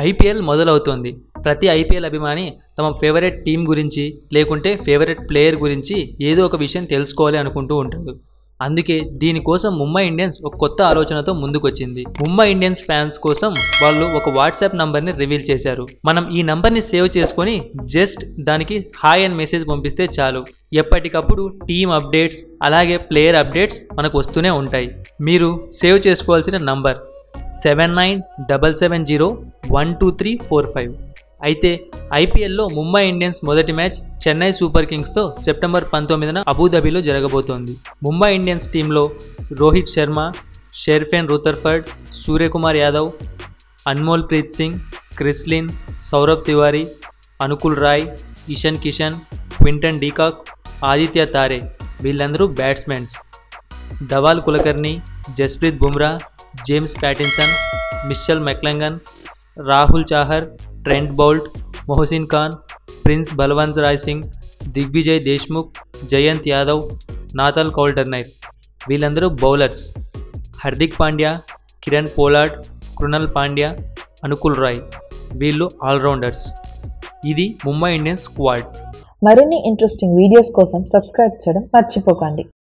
IPL మొదలవుతోంది ప్రతి IPL అభిమాని తమ ఫేవరెట్ టీం గురించి లేకుంటే ఫేవరెట్ ప్లేయర్ గురించి ఏదో ఒక విషయం తెలుసుకోవాలి అనుకుంటూ ఉంటాడు అందుకే దీనికోసం ముంబై ఇండియన్స్ ఒక కొత్త ఆలోచనతో ముందుకొచ్చింది ముంబై ఇండియన్స్ ఫ్యాన్స్ కోసం వాళ్ళు ఒక వాట్సాప్ నంబర్ని రివీల్ చేశారు మనం ఈ నంబర్ని సేవ్ చేసుకొని జస్ట్ దానికి హాయ్ అని మెసేజ్ పంపిస్తే చాలు ఎప్పటికప్పుడు టీమ్ అప్డేట్స్ అలాగే ప్లేయర్ అప్డేట్స్ మనకు వస్తూనే ఉంటాయి మీరు సేవ్ చేసుకోవాల్సిన number seven nine double seven zero one two three four five అయితే ఐపీఎల్లో ముంబై ఇండియన్స్ మొదటి మ్యాచ్ చెన్నై సూపర్ కింగ్స్తో సెప్టెంబర్ పంతొమ్మిదిన అబుదాబిలో జరగబోతోంది ముంబై ఇండియన్స్ టీంలో Rohit Sharma Sherfane Rutherford Suryakumar Yadav Anmol Preet Singh Chris Lynn Saurabh Tiwary Anukul Roy Ishan Kishan Quinton de Kock Aditya Tare వీళ్ళందరూ batsmens Dhawal Kulkarni Jasprit Bumrah James Pattinson Mitchell McClenaghan Rahul Chahar Trent Boult Mohsin Khan Prince Balwant Rai Singh Digvijay Deshmukh Jayant Yadav Nathan Coulter Nile వీళ్ళందరూ bowlers Hardik Pandya Kieron Pollard Krunal Pandya Anukul Roy వీళ్ళు ఆల్రౌండర్స్ ఇది ముంబై ఇండియన్స్ స్క్వాడ్ మరిన్ని ఇంట్రెస్టింగ్ వీడియోస్ కోసం సబ్స్క్రైబ్ చేయడం మర్చిపోకండి